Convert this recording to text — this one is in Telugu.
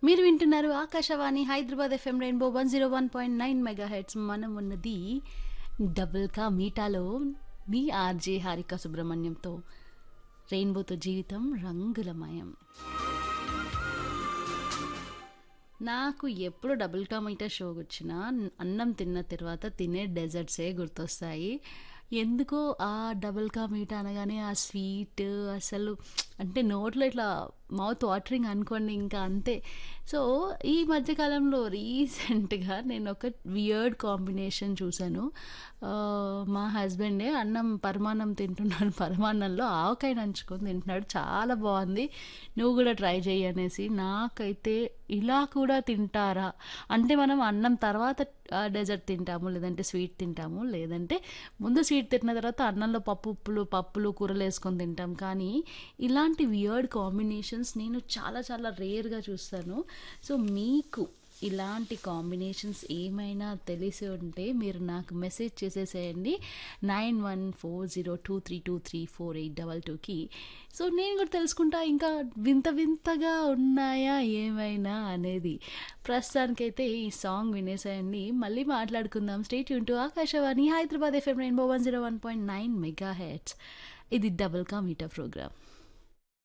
మీరు వింటున్నారు Akashvani Hyderabad FM rainbow one zero one point nine mega hits మనం ఉన్నది డబుల్ కా మీటాలో మీ ఆర్జే హారిక సుబ్రహ్మణ్యంతో రెయిన్బోతో జీవితం రంగులమయం నాకు ఎప్పుడు డబుల్ కా మీటా షో వచ్చినా అన్నం తిన్న తర్వాత తినే డెజర్ట్సే గుర్తొస్తాయి ఎందుకో ఆ డబుల్ కా మీటా అనగానే ఆ స్వీట్ అసలు అంటే నోట్లో ఇట్లా మౌత్ వాటరింగ్ అనుకోండి ఇంకా అంతే సో ఈ మధ్యకాలంలో రీసెంట్గా నేను ఒక వియర్డ్ కాంబినేషన్ చూశాను ఆ, మా హస్బెండే అన్నం పరమాన్నం తింటున్నాడు పరమాన్నంలో ఆవకాయ నంచుకొని తింటున్నాడు చాలా బాగుంది నువ్వు కూడా ట్రై చేయి అనేసి నాకైతే ఇలా కూడా తింటారా అంటే మనం అన్నం తర్వాత డెజర్ట్ తింటాము లేదంటే స్వీట్ తింటాము లేదంటే ముందు స్వీట్ తిన్న తర్వాత అన్నంలో పప్పు ఉప్పులు పప్పులు కూరలు వేసుకొని తింటాం కానీ ఇలాంటి వియర్డ్ కాంబినేషన్స్ నేను చాలా చాలా రేర్గా చూస్తాను సో మీకు ఇలాంటి కాంబినేషన్స్ ఏమైనా తెలిసి ఉంటే మీరు నాకు మెసేజ్ చేసేసేయండి nine one four zero two three two three four eight double టూకి సో నేను కూడా తెలుసుకుంటా ఇంకా వింత వింతగా ఉన్నాయా ఏమైనా అనేది ప్రస్తుతానికైతే ఈ సాంగ్ వినేసేయండి మళ్ళీ మాట్లాడుకుందాం స్టేట్ యూన్ Akashvani Hyderabad FM rainbow one zero one point nine mega hits ఇది డబుల్ కా మీటా ప్రోగ్రామ్